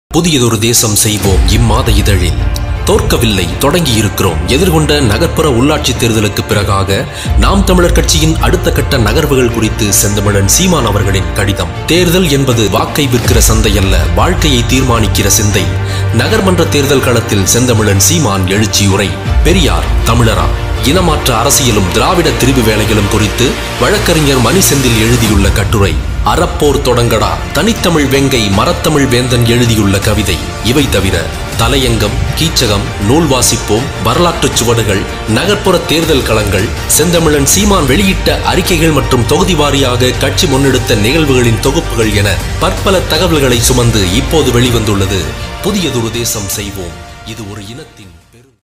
புதியதொரு தேசம் செய்வோம் இம்மாத இதழில் தோற்கவில்லை தொடங்கி இருக்கிறோம் எதிர்கொண்ட நகர்ப்புற உள்ளாட்சி தேர்தலுக்கு பிறகாக நாம் தமிழர் கட்சியின் அடுத்த கட்ட நகர்வுகள் குறித்து செந்தமிழன் சீமான் அவர்களின் கடிதம் தேர்தல் என்பது வாக்கை விற்கிற சந்தை அல்ல வாழ்க்கையை தீர்மானிக்கிற சிந்தை நகர்மன்ற தேர்தல் களத்தில் செந்தமிழன் சீமான் எழுச்சியுரை பெரியார் தமிழரா இனமாற்ற அரசியலும் திராவிட திரிவு வேலைகளும் குறித்து வழக்கறிஞர் மணி செந்தில் எழுதியுள்ள கட்டுரை அறப்போர் தொடங்கடா தனித்தமிழ் வெங்கை மரத்தமிழ் வேந்தன் எழுதியுள்ள கவிதை இவை தவிர தலையங்கம் கீச்சகம் நூல் வாசிப்போம் வரலாற்றுச் சுவடுகள் நகர்ப்புற தேர்தல் களங்கள் செந்தமிழன் சீமான் வெளியிட்ட அறிக்கைகள் மற்றும் தொகுதி வாரியாக கட்சி முன்னெடுத்த நிகழ்வுகளின் தொகுப்புகள் என பற்பல தகவல்களை சுமந்து இப்போது வெளிவந்துள்ளது புதியதொரு தேசம் செய்வோம் இது ஒரு இனத்தின்